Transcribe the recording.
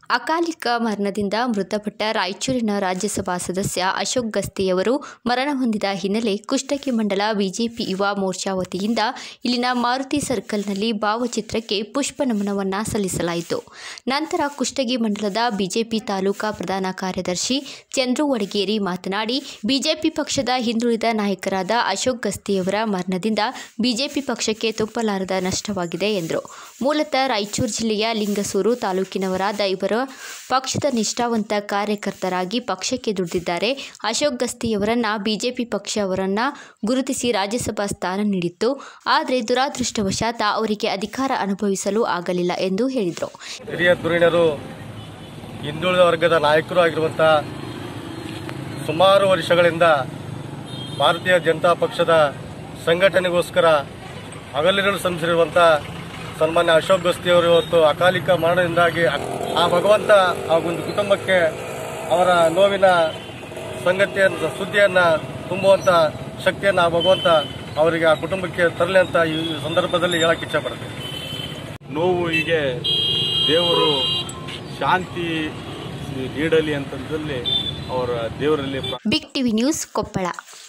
ಅಕಾಲಿಕ ಮರಣದಿಂದ ಮೃತಪಟ್ಟ ರಾಯಚೂರಿನ ರಾಜ್ಯಸಭಾ ಸದಸ್ಯ ಅಶೋಕ್ ಗಸ್ತಿಯವರು ಮರಣ ಹೊಂದಿದ ಹಿನ್ನೆಲೆ ಕುಷ್ಟಗಿ ಮಂಡಲ ಬಿಜೆಪಿ ಯುವ ಮೋರ್ಚಾ ವತಿಯಿಂದ ಇಲ್ಲಿನ ಮಾರುತಿ ಸರ್ಕಲ್ನಲ್ಲಿ ಭಾವಚಿತ್ರಕ್ಕೆ ಪುಷ್ಪ ನಮನವನ್ನು ಸಲ್ಲಿಸಲಾಯಿತು ನಂತರ ಕುಷ್ಟಗಿ ಮಂಡಲದ ಬಿಜೆಪಿ ತಾಲೂಕಾ ಪ್ರಧಾನ ಕಾರ್ಯದರ್ಶಿ ಚಂದ್ರು ವಡಗೇರಿ ಮಾತನಾಡಿ ಬಿಜೆಪಿ ಪಕ್ಷದ ಹಿಂದುಳಿದ ನಾಯಕರಾದ ಅಶೋಕ್ ಗಸ್ತಿಯವರ ಮರಣದಿಂದ ಬಿಜೆಪಿ ಪಕ್ಷಕ್ಕೆ ತುಂಬಲಾರದ ನಷ್ಟವಾಗಿದೆ ಎಂದರು ಮೂಲತಃ ರಾಯಚೂರು ಜಿಲ್ಲೆಯ ಲಿಂಗಸೂರು ತಾಲೂಕಿನವರಾದ ಇವರು ಪಕ್ಷದ ನಿಷ್ಠಾವಂತ ಕಾರ್ಯಕರ್ತರಾಗಿ ಪಕ್ಷಕ್ಕೆ ದುಡಿದಿದ್ದಾರೆ ಅಶೋಕ್ ಗಸ್ತಿಯವರನ್ನ ಬಿಜೆಪಿ ಪಕ್ಷ ಅವರನ್ನ ಗುರುತಿಸಿ ರಾಜ್ಯಸಭಾ ಸ್ಥಾನ ನೀಡಿತ್ತು ಆದರೆ ದುರಾದೃಷ್ಟವಶಾತ್ ಅವರಿಗೆ ಅಧಿಕಾರ ಅನುಭವಿಸಲು ಆಗಲಿಲ್ಲ ಎಂದು ಹೇಳಿದರು ಹಿರಿಯ ಧುರೀಣರು ಹಿಂದುಳಿದ ವರ್ಗದ ನಾಯಕರು ಆಗಿರುವಂಥ ಸುಮಾರು ವರ್ಷಗಳಿಂದ ಭಾರತೀಯ ಜನತಾ ಪಕ್ಷದ ಸಂಘಟನೆಗೋಸ್ಕರ ಹಗಲಿರುಳು ಶ್ರಮಿಸಿರುವಂಥ ಸನ್ಮಾನ್ಯ ಅಶೋಕ್ ಗಸ್ತಿಯವರು ಇವತ್ತು ಅಕಾಲಿಕ ಮರಣದಿಂದಾಗಿ ಆ ಭಗವಂತ ಆ ಒಂದು ಕುಟುಂಬಕ್ಕೆ ಅವರ ನೋವಿನ ಸಂಗತಿಯನ್ನು ಸುದ್ದಿಯನ್ನು ತುಂಬುವಂಥ ಶಕ್ತಿಯನ್ನು ಆ ಭಗವಂತ ಅವರಿಗೆ ಆ ಕುಟುಂಬಕ್ಕೆ ತರಲಿ ಅಂತ ಈ ಸಂದರ್ಭದಲ್ಲಿ ಹೇಳಕ್ಕೆ ಇಚ್ಛಪಡ್ತೀನಿ ನೋವು ಹೀಗೆ ದೇವರು ಶಾಂತಿ ನೀಡಲಿ ಅಂತಂದಲ್ಲಿ ಅವರ ದೇವರಲ್ಲಿ ಬಿಗ್ ಟಿವಿ ನ್ಯೂಸ್ ಕೊಪ್ಪಳ